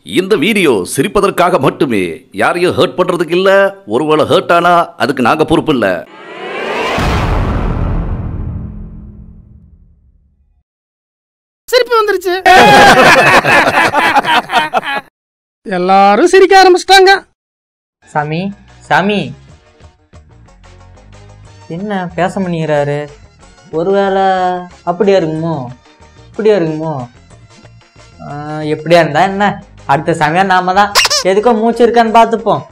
இந்த வீடியோ சிரிப்பதற்காக மட்டுமே யாரையும் ஹர்ட் பண்றதுக்கு இல்ல ஒருவேளை ஹர்ட் ஆனா அதுக்கு நாங்க பொறுப்பு இல்ல சிரிப்பு வந்துருச்சு எல்லாரும் சிரிக்க ஆரம்பிச்சிட்டாங்க சாமி சாமி என்ன பேச பண்ணிக்கிறாரு ஒருவேளை அப்படியா இருக்குமோ இப்படியா இருக்குமோ ஆஹ், எப்படியா இருந்தா என்ன அடுத்த சமயம் நாம தான் எதுக்கோ மூச்சு இருக்கான்னு பார்த்துப்போம்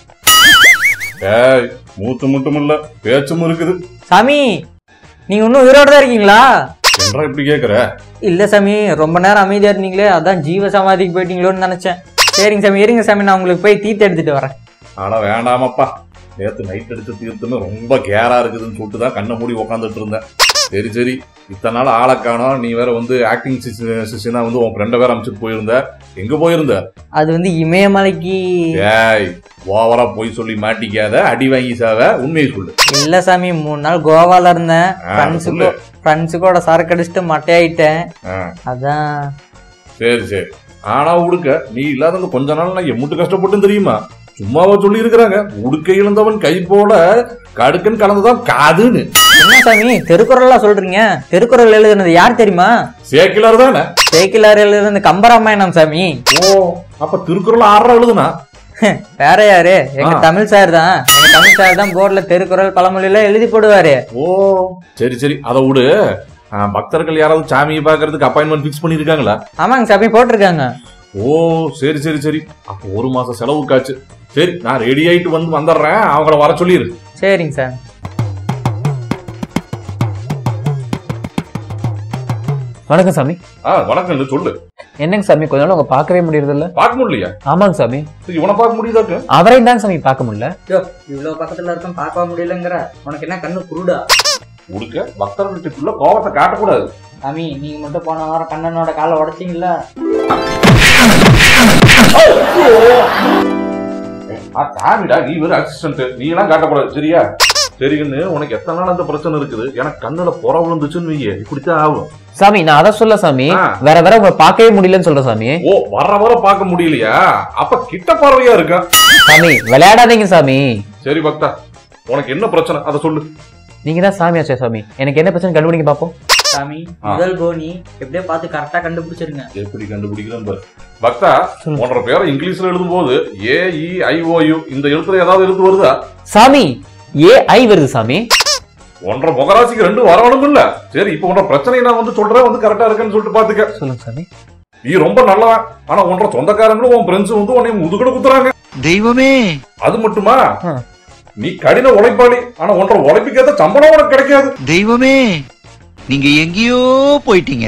ஏய் மூத்து மட்டும் இல்ல பேச்சும் இருக்குது சாமி நீங்க இன்னும் உயிரோட தான் இருக்கீங்களா என்றா இப்படி கேக்குற இல்ல சாமி ரொம்ப நேரம் அமைதியா இருந்தீங்களே அதான் ஜீவ சமாதிக்கு போயிட்டீங்களோன்னு நினைச்சேன் சரிங்க சாமி இருங்க சாமி நான் உங்களுக்கு போய் தீர்த்து எடுத்துட்டு வரேன் ஆனா வேண்டாமப்பா நேத்து நைட் எடுத்து தீர்த்துன்னு ரொம்ப கேரா இருக்குதுன்னு சொல்லிட்டு தான் கண்ணை மூடி உக்காந்துட்டு இருந்தேன் சரி சரி இத்தனை நாள் ஆளை காணோம் நீ வேற வந்து ஆக்டிங் சிஷனா வந்து உன் ஃப்ரெண்டை வேற அனுப்பிச்சிட்டு போயிருந்த எங்க போயிருந்த அது வந்து இமயமலைக்கு ஏய் ஓவரா போய் சொல்லி மாட்டிக்காத அடி வாங்கி சாவ உண்மையை சொல்லு இல்ல சாமி மூணு நாள் கோவால இருந்தேன் ஆ, ஃப்ரெண்ட்ஸு சொல்லு. ஃப்ரெண்ட்ஸுக்கோட சரக்கு அடிச்சுட்டு மட்டையாயிட்டேன் ஆ, அதான் சரி சரி ஆனா உடுக்க நீ இல்லாத கொஞ்ச நாள் நான் எம்முட்டு கஷ்டப்பட்டு தெரியுமா சும்மாவா சொல்லி இருக்கிறாங்க உடுக்க இழந்தவன் கை போல கடுக்கன் கலந்துதான் காதுன்னு என்ன சாமி திருக்குறள்லாம் சொல்றீங்க திருக்குறள் எழுதுனது யார் தெரியுமா சேக்கிலார் தானே சேக்கிலார் எழுதுனது கம்பராமாயணம் சாமி ஓ அப்ப திருக்குறள் ஆறா எழுதுனா வேற யாரு எங்க ஆ. தமிழ் சார் தான் எங்க தமிழ் சார் தான் போர்டுல திருக்குறள் பழமொழியில எழுதி போடுவாரு ஓ சரி சரி அதை விடு ஆ, பக்தர்கள் யாராவது சாமியை பார்க்கறதுக்கு அப்பாயின்மெண்ட் ஃபிக்ஸ் பண்ணிருக்காங்களா ஆமாங்க சாமி போட்டிருக்காங்க ஓ சரி சரி சரி அப்போ ஒரு மாசம் செலவுக்காச்சு சரி நான் ரெடி ஆயிட்டு வந்து வந்துடுறேன் அவங்கள வர சொல்லிடு சரிங்க சார் வணக்கம் சாமி ஆ வணக்கம் இல்ல சொல்லு என்னங்க சாமி கொஞ்ச நாள் உங்க பார்க்கவே முடியறதில்ல பார்க்க முடியலையா ஆமாங்க சாமி இவனை பார்க்க முடியுதாக்கு அவரையும் தாங்க சாமி பார்க்க முடியல இவ்வளவு பக்கத்துல இருக்கும் பார்க்க முடியலங்கிற உனக்கு என்ன கண்ணு குருடா உடுக்க பக்தர்களுக்குள்ள கோபத்தை காட்டக்கூடாது சாமி நீங்க மட்டும் போன வாரம் கண்ணனோட காலை உடைச்சிங்களா ஆ, சாமிடா நீ வெறும் அசிஸ்டன்ட் நீ எல்லாம் காட்டக்கூடாது சரியா சரின்னு உனக்கு எத்தனை நாள் அந்த பிரச்சனை இருக்குது எனக்கு கண்ணுல புற விழுந்துச்சுன்னு வையே இப்படித்தான் ஆகும் சாமி நான் அதை சொல்ல சாமி ஆ. வேற வேற உங்களை பார்க்கவே முடியலன்னு சொல்றேன் சாமி ஓ வர வர பார்க்க முடியலையா அப்ப கிட்ட பார்வையா இருக்கா சாமி விளையாடாதீங்க சாமி சரி பக்தா உனக்கு என்ன பிரச்சனை அதை சொல்லு நீங்க தான் சாமி ஆச்சே சாமி எனக்கு என்ன பிரச்சனை கண்டுபிடிங்க பாப்போம் சாமி ஆ. முதல் கோனி எப்படியோ பார்த்து கரெக்டா கண்டுபிடிச்சிருங்க எப்படி கண்டுபிடிக்கிறேன் பாரு பக்தா சொல்லுங்க. உன்னோட பேரை இங்கிலீஷ்ல எழுதும் போது ஏ இ ஐ ஓ யு இந்த எழுத்துல ஏதாவது எழுத்து வருதா சாமி ஏ ஐ வருது சாமி ஒன்றரை முகராசிக்கு ரெண்டு வரவணும் இல்ல சரி இப்போ உன்னோட பிரச்சனை நான் வந்து சொல்றேன் வந்து கரெக்டா இருக்கேன்னு சொல்லிட்டு பாத்துக்க சொல்லுங்க சாமி நீ ரொம்ப நல்லவன் ஆனா உன்ற சொந்தக்காரங்களும் உன் ஃப்ரெண்ட்ஸ் வந்து உன்னை முதுகுல குத்துறாங்க தெய்வமே அது மட்டுமா ஆ. நீ கடின உழைப்பாளி ஆனா உன்ற உழைப்புக்கேத்த சம்பளம் உனக்கு கிடைக்காது தெய்வமே நீங்க எங்கேயோ போயிட்டீங்க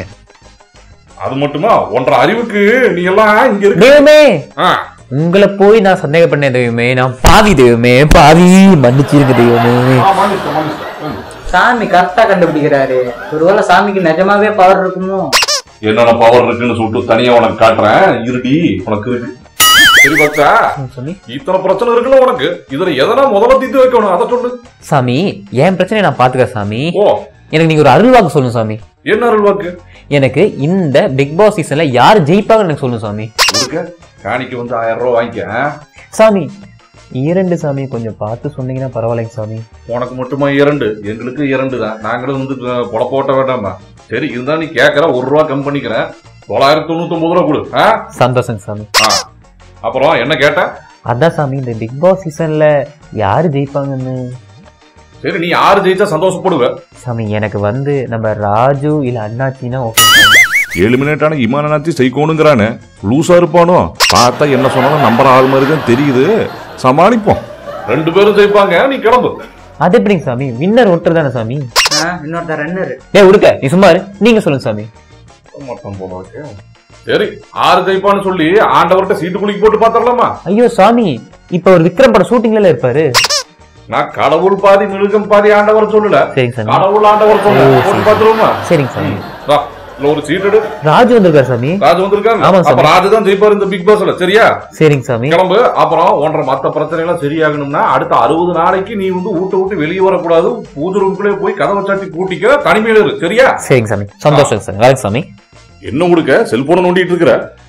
அது மட்டுமா ஒன்ற அறிவுக்கு நீ எல்லாம் இங்க இருக்கு தெய்வமே ஆ, உங்களை போய் நான் சந்தேகப்பட்டேன் தெய்வமே நான் பாவி தெய்வமே பாவி மன்னிச்சிருங்க தெய்வமே ஆ, மன்னிச்சிட்டேன், மன்னிச்சிட்டேன். ம். சாமி கரெக்டா கண்டுபிடிக்கிறாரு ஒருவேளை சாமிக்கு நிஜமாவே பவர் இருக்குமோ என்னென்ன பவர் இருக்குன்னு சொல்லிட்டு தனியா உனக்கு காட்டுறேன் இருடி உனக்கு இருக்கு சரி பக்தா ம், சாமி இத்தனை பிரச்சனை இருக்குல்ல உனக்கு இதுல எதனா முதல்ல தீர்த்து வைக்கணும் அதை சொல்லு சாமி என் பிரச்சனையை நான் பாத்துக்கிறேன் சாமி ஓ எனக்கு நீங்க ஒரு அருள் வாக்கு சொல்லுங்க சாமி என்ன அருள்வாக்கு எனக்கு இந்த பிக் பாஸ் சீசன்ல யார் ஜெயிப்பாங்கன்னு எனக்கு சொல்லுங்க சாமி இருக்க காணிக்கு வந்து ஆயிரம் ரூபாய் வாங்கிக்க ஆ? சாமி இரண்டு சாமி கொஞ்சம் பார்த்து சொன்னீங்கன்னா பரவாயில்லைங்க சாமி உனக்கு மட்டுமா இரண்டு எங்களுக்கு இரண்டு தான் நாங்களும் வந்து அஹ், பொழப்ப ஓட்ட வேண்டாமா சரி இருந்தா நீ கேட்கற ஒரு ரூபா கம்மி பண்ணிக்கிறேன் தொள்ளாயிரத்தி தொண்ணூத்தி ஒன்பது ரூபா கொடு ஆ? சந்தோஷங்க சாமி ஆ. அப்புறம் என்ன கேட்ட அதான் சாமி இந்த பிக் பாஸ் சீசன்ல யாரு ஜெயிப்பாங்கன்னு சரி நீ யாரு ஜெயிச்சா சந்தோஷப்படுவ சாமி எனக்கு வந்து நம்ம ராஜு இல்ல அண்ணாச்சின்னா ஓகே சாமி எலிமினேட்டான இமானாச்சி செய்கோணுங்கிறானே லூசா இருப்பானோ பார்த்தா என்ன சொன்னாலும் நம்பர் ஆள் மாதிரி தான் தெரியுது சமாளிப்போம் ரெண்டு பேரும் ஜெயிப்பாங்க நீ கிளம்பு அது எப்படிங்க சாமி வின்னர் ஒருத்தர் தானே சாமி இன்னொருத்தர் ரன்னர் டேய் உடுக்க நீ சும்மா இரு. நீங்க சொல்லுங்க சாமி மொத்தம் போல இருக்கு. சரி ஆறு ஜெயிப்பான்னு சொல்லி ஆண்டவர்கிட்ட சீட்டு குலுக்கி போட்டு பாத்திரலாமா ஐயோ சாமி இப்ப ஒரு விக்ரம் படம் ஷூட்டிங்ல இருப்பாரு நான் கடவுள் பாதி மிருகம் பாதி ஆண்டவர் சொல்லல சரிங்க சாமி கடவுள் ஆண்டவர் சொல்ல ஓ, போட்டு சரி. பாத்துருவோமா சரிங்க சாமி வா, இதுல ஒரு சீட் எடு ராஜு வந்திருக்காரு சாமி ராஜு வந்திருக்காங்க ஆமா, சாமி. அப்ப ராஜு தான் ஜெயிப்பாரு இந்த பிக் பாஸ்ல சரியா சரிங்க சாமி கிளம்பு அப்புறம் ஒன்றரை மத்த பிரச்சனை எல்லாம் சரியாகணும்னா அடுத்த அறுபது நாளைக்கு நீ வந்து ஊட்ட விட்டு வெளியே வரக்கூடாது பூஜை ரூம்குள்ளே போய் கதவை சாட்டி பூட்டிக்க தனிமையில இரு சரியா சரிங்க சாமி சந்தோஷம் சாமி வணக்கம் சாமி என்ன கொடுக்க செல்போனை நோண்டிட்டு இருக்கிற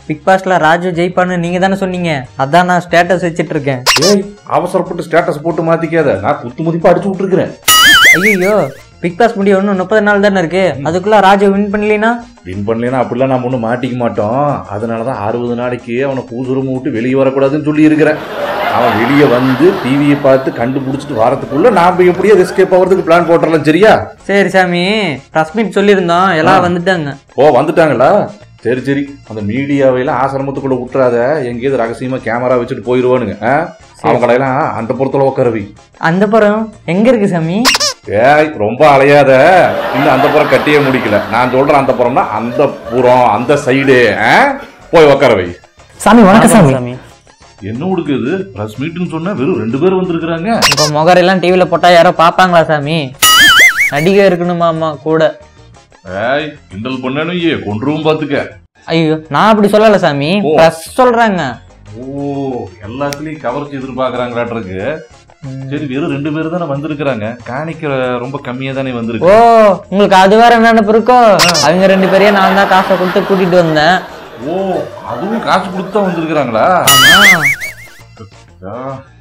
பிக் பாஸ்ல ராஜு ஜெயிப்பான்னு நீங்க தானே சொன்னீங்க அதான் நான் ஸ்டேட்டஸ் வச்சிட்டு இருக்கேன் ஏய் அவசரப்பட்டு ஸ்டேட்டஸ் போட்டு மாத்திக்காத நான் குத்து மதிப்பா அடிச்சு விட்டுருக்கிறேன் ஐயோ பிக் பாஸ் முடிய இன்னும் முப்பது நாள் தானே இருக்கு அதுக்குள்ள ராஜு வின் பண்ணலனா வின் பண்ணலைன்னா அப்படிலாம் நம்ம ஒன்றும் மாட்டிக்க மாட்டோம் அதனால தான் அறுபது நாளைக்கு அவனை பூசுரம் விட்டு வெளியே வரக்கூடாதுன்னு சொல்லி இருக்கிறேன் அவன் வெளியே வந்து டிவியை பார்த்து கண்டுபிடிச்சிட்டு வரதுக்குள்ள நாம எப்படியோ எஸ்கேப் ஆகிறதுக்கு பிளான் போட்டுறலாம் சரியா சரி சாமி ப்ரெஸ் மீட் சொல்லியிருந்தோம் எல்லாம் வந்துட்டாங்க ஓ வந்துட்டாங்களா சரி சரி அந்த மீடியாவையெல்லாம் ஆசிரமத்துக்குள்ள விட்டுறாத எங்கேயாவது ரகசியமா கேமரா வச்சுட்டு போயிடுவானுங்க ஆ? அவங்களையெல்லாம் அந்த புறத்துல உட்காரவி அந்த படம் எங்க இருக்கு சாமி ஏய் ரொம்ப அலையாத இன்னும் அந்த புறம் கட்டியே முடிக்கல நான் சொல்றேன் அந்த புறம்னா அந்த புறம் அந்த சைடு போய் உட்கார வை சாமி வணக்கம் சாமி சாமி என்ன உடுக்குது பிரஸ் மீட்னு சொன்னா வெறும் ரெண்டு பேர் வந்திருக்கிறாங்க உங்க முகரெல்லாம் டிவில போட்டா யாரோ பாப்பாங்களா சாமி நடிகை இருக்கணுமாமா கூட ஏய் கிண்டல் பண்ணனு ஏ கொன்றுவும் பாத்துக்க ஐயோ நான் அப்படி சொல்லல சாமி ஓ. ப்ரெஸ் சொல்றாங்க ஓ எல்லாத்துலயும் கவர்ச்சி எதிர்பார்க்கறாங்களாட்டிருக்கு சரி வெறும் ரெண்டு பேர் தானே வந்திருக்கிறாங்க காணிக்க ரொம்ப கம்மியா தானே ஓ வந்திருக்கு உங்களுக்கு அது வேற நினைப்பு இருக்கோ அவங்க ரெண்டு பேரையும் நான் தான் காசை கொடுத்து கூட்டிட்டு வந்தேன் ஓ அதுவும் காசு கொடுத்து தான் வந்திருக்கிறாங்களா ஆமா. ஆ.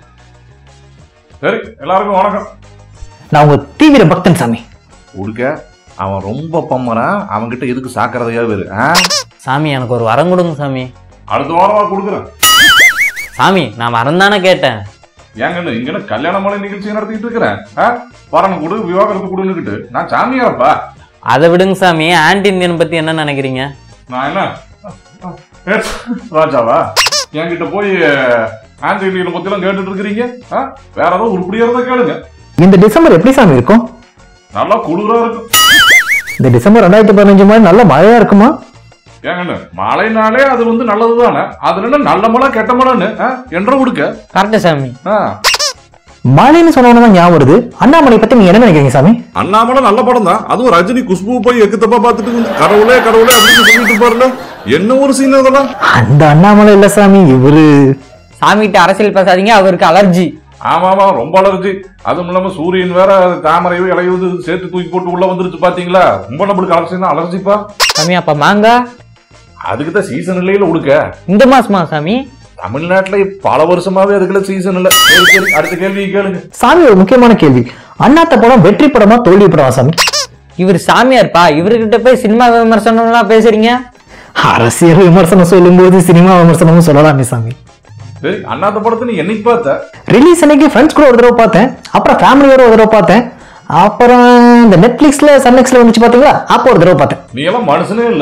சரி எல்லாருக்கும் வணக்கம் நான் உங்க தீவிர பக்தன் சாமி உடுக்க அவன் ரொம்ப பம்மறான் அவன்கிட்ட எதுக்கு சாக்கிறதையா வேறு ஆ? சாமி எனக்கு ஒரு வரம் கொடுங்க சாமி அடுத்த வாரமா கொடுக்குறேன் சாமி நான் வரம் தானே கேட்டேன் ஏங்கன்னு இங்க என்ன கல்யாண மலை நிகழ்ச்சி நடத்திட்டு இருக்கிறேன் ஆ? வரணும் கொடு விவாகரத்து கொடுன்னுக்கிட்டு நான் சாமியாரப்பா அதை விடுங்க சாமி ஆன்டி இந்தியன் பத்தி என்ன நினைக்கிறீங்க நான் என்ன ஏ, ராஜாவா என்கிட்ட போய் ஆன்டினியனை பத்தி எல்லாம் கேட்டுட்டு இருக்கிறீங்க ஆ? வேற ஏதோ உருப்படியா இருந்தா கேளுங்க இந்த டிசம்பர் எப்படி சாமி இருக்கும் நல்லா குளிரா இருக்கும் இந்த டிசம்பர் ரெண்டாயிரத்தி பதினஞ்சு மாதிரி நல்ல மழையா இருக்குமா ஏங்கன்னு மழைனாலே அது வந்து நல்லது தானே அதுல என்ன நல்ல மழை கெட்ட மழைன்னு ஆ? என்ற கொடுக்க கரெக்ட் சாமி ஆ. மழைன்னு சொன்னோன்னு தான் ஞாபகம் வருது அண்ணாமலை பத்தி நீங்க என்ன நினைக்கிறீங்க சாமி அண்ணாமலை நல்ல படம் தான் அதுவும் ரஜினி குஷ்பு போய் எக்கு தப்பா பார்த்துட்டு வந்து கடவுளே கடவுளே அப்படின்னு சொல்லிட்டு பாருல என்ன ஒரு சீன் அதெல்லாம் அந்த அண்ணாமலை இல்ல சாமி இவரு சாமிகிட்ட அரசியல் பேசாதீங்க அவருக்கு அலர்ஜி ஆமா ஆமா ரொம்ப அலர்ஜி அதுவும் இல்லாம சூரியன் வேற தாமரையோ இலையோ இது சேர்த்து தூக்கி போட்டு உள்ள வந்துருச்சு பாத்தீங்களா ரொம்ப நம்மளுக்கு அலர்ஜி தான் அலர்ஜிப்பா சாமி அப்ப மாங்கா அதுக்கு தான் சீசன் இல்லையில உடுக்க இந்த மாசமா சாமி தமிழ்நாட்டுல பல வருஷமாவே அதுக்குள்ள சீசன் இல்ல சரி சரி அடுத்த கேள்வி கேளுங்க சாமி ஒரு முக்கியமான கேள்வி அண்ணாத்த படம் வெற்றி படமா தோல்வி படமா சாமி இவர் சாமியார்ப்பா இவர்கிட்ட போய் சினிமா விமர்சனம்லாம் பேசுறீங்க அரசியல் விமர்சனம் சொல்லும்போது சினிமா விமர்சனமும் சொல்லலாமே சாமி சரி அண்ணாத்த படத்தை நீ என்னைக்கு பார்த்த ரிலீஸ் அன்னைக்கு ஃப்ரெண்ட்ஸ் கூட ஒரு தடவை பார்த்தேன் அப்புறம் ஃபேமிலியோட ஒரு தடவை பார்த்தேன் அப்புறம் இந்த நெட்ஃபிளிக்ஸ்ல சன்நெக்ஸ்ல வந்துச்சு பாத்தீங்களா அப்போ ஒரு தடவை பார்த்தேன் நீ எல்லாம் மனுஷனே இல்ல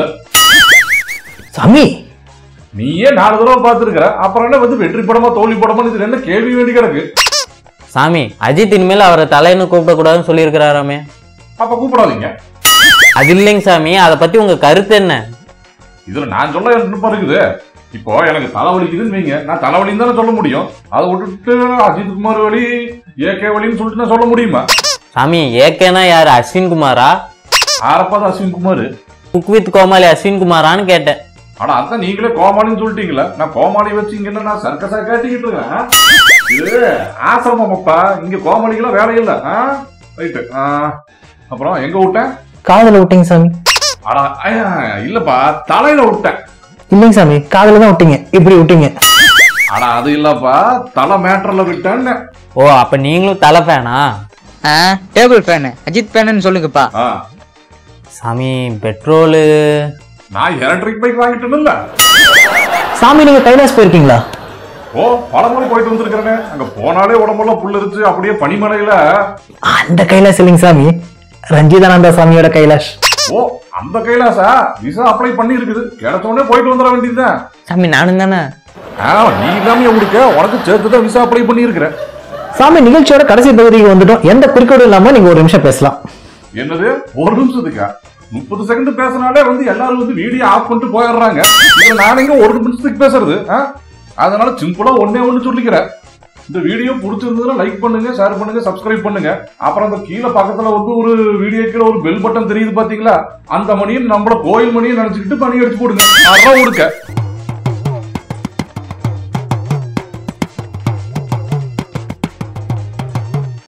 சாமி நீயே நாலு தடவை பார்த்திருக்கிற அப்புறம் என்ன வந்து வெற்றி படமா தோல்வி படமா இது என்ன கேள்வி வேண்டி கிடக்கு சாமி அஜித் இனிமேல் அவரை தலைன்னு கூப்பிடக்கூடாதுன்னு சொல்லியிருக்கிறாராமே அப்ப கூப்பிடாதீங்க அது இல்லைங்க சாமி அதை பத்தி உங்க கருத்து என்ன இதுல நான் சொல்ல என்ன இருக்குது இப்போ எனக்கு தலைவலிக்குதுன்னு வைங்க நான் தலைவலின்னு தானே சொல்ல முடியும் அதை விட்டுட்டு அஜித் குமார் வழி ஏகே வழின்னு சொல்லிட்டு நான் சொல்ல முடியுமா சாமி ஏகேனா யாரு அஸ்வின் குமாரா ஆரப்பாத அஸ்வின் குமார் குக் வித் கோமாளி அஸ்வின் குமாரான்னு கேட்டேன் ஆனா அதான் நீங்களே கோமாளின்னு சொல்லிட்டீங்களா நான் கோமாளி வச்சு இங்க என்ன நான் சர்க்கஸா காட்டிக்கிட்டு இருக்கேன் ஆ? இது ஆசிரமப்பா இங்க கோமாளிக்கெல்லாம் வேலை இல்ல ரைட்டு அப்புறம் எங்க விட்டேன் காதல விட்டீங்க சாமி ஆனா ஐயா, இல்லப்பா தலையில விட்டேன் இல்லைங்க சாமி காதல தான் விட்டீங்க இப்படி விட்டீங்க ஆனா அது இல்லப்பா தலை மேட்டர்ல விட்டேன்னு ஓ அப்ப நீங்களும் தலை ஃபேனா டேபிள் ஃபேனு அஜித் ஃபேனுன்னு சொல்லுங்கப்பா ஆ, சாமி பெட்ரோலு நான் எலக்ட்ரிக் பைக் வாங்கிட்டேன்ல சாமி நீங்க கைலாஸ் போயிருக்கீங்களா ஓ பலமுறை போயிட்டு வந்திருக்கிறேனே அங்க போனாலே உடம்பெல்லாம் புல்லுரிச்சு அப்படியே பனிமலையில அந்த கைலாஸ் இல்லைங்க சாமி ரஞ்சிதானந்தா சாமியோட கைலாஷ் ஓ அந்த கைலாசா விசா அப்ளை பண்ணி இருக்குது கிடைச்ச உடனே போயிட்டு வந்துட வேண்டியதுதான் சாமி நானும் தானே ஆ, நீ இல்லாம உடுக்க உனக்கு சேர்த்து தான் விசா அப்ளை பண்ணி இருக்கிறேன் சாமி நிகழ்ச்சியோட கடைசி பகுதிக்கு வந்துட்டோம் எந்த குறிக்கோடும் இல்லாம நீங்க ஒரு நிமிஷம் பேசலாம் என்னது ஒரு நிமிஷத்துக்கா முப்பது செகண்ட் பேசினாலே வந்து எல்லாரும் வந்து வீடியோ ஆஃப் பண்ணிட்டு போயிடுறாங்க இதுல நான் எங்க ஒரு நிமிஷத்துக்கு பேசுறது ஆ? அதனால சிம்பிளா ஒன்னே ஒண்ணு சொல்லிக்கிறேன் இந்த வீடியோ பிடிச்சிருந்ததுன்னா லைக் பண்ணுங்க ஷேர் பண்ணுங்க சப்ஸ்கிரைப் பண்ணுங்க அப்புறம் அந்த கீழே பக்கத்துல வந்து ஒரு வீடியோ கீழே ஒரு பெல் பட்டன் தெரியுது பாத்தீங்களா அந்த மணியும் நம்மள கோயில் மணியை நினைச்சுக்கிட்டு பணி அடிச்சு போடுங்க அதான் கொடுக்க